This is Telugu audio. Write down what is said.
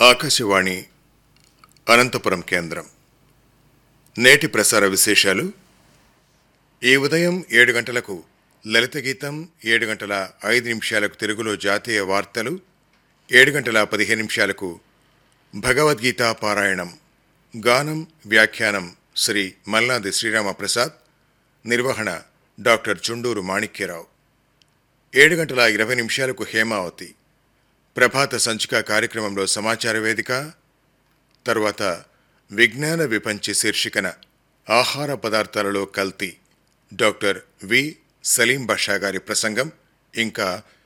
ఆకాశవాణి అనంతపురం కేంద్రం నేటి ప్రసార విశేషాలు ఈ ఉదయం ఏడు గంటలకు లలిత గీతం ఏడు గంటల ఐదు నిమిషాలకు తెలుగులో జాతీయ వార్తలు ఏడు గంటల పదిహేను నిమిషాలకు భగవద్గీత పారాయణం గానం వ్యాఖ్యానం శ్రీ మల్లాది శ్రీరామ ప్రసాద్ నిర్వహణ డాక్టర్ చుండూరు మాణిక్యరావు ఏడు గంటల ఇరవై నిమిషాలకు హేమావతి ప్రభాత సంచిక కార్యక్రమంలో సమాచార వేదిక తరువాత విజ్ఞాన విపంచి శీర్షికన ఆహార పదార్థాలలో కల్తీ డాక్టర్ వి సలీం బాషా గారి ప్రసంగం ఇంకా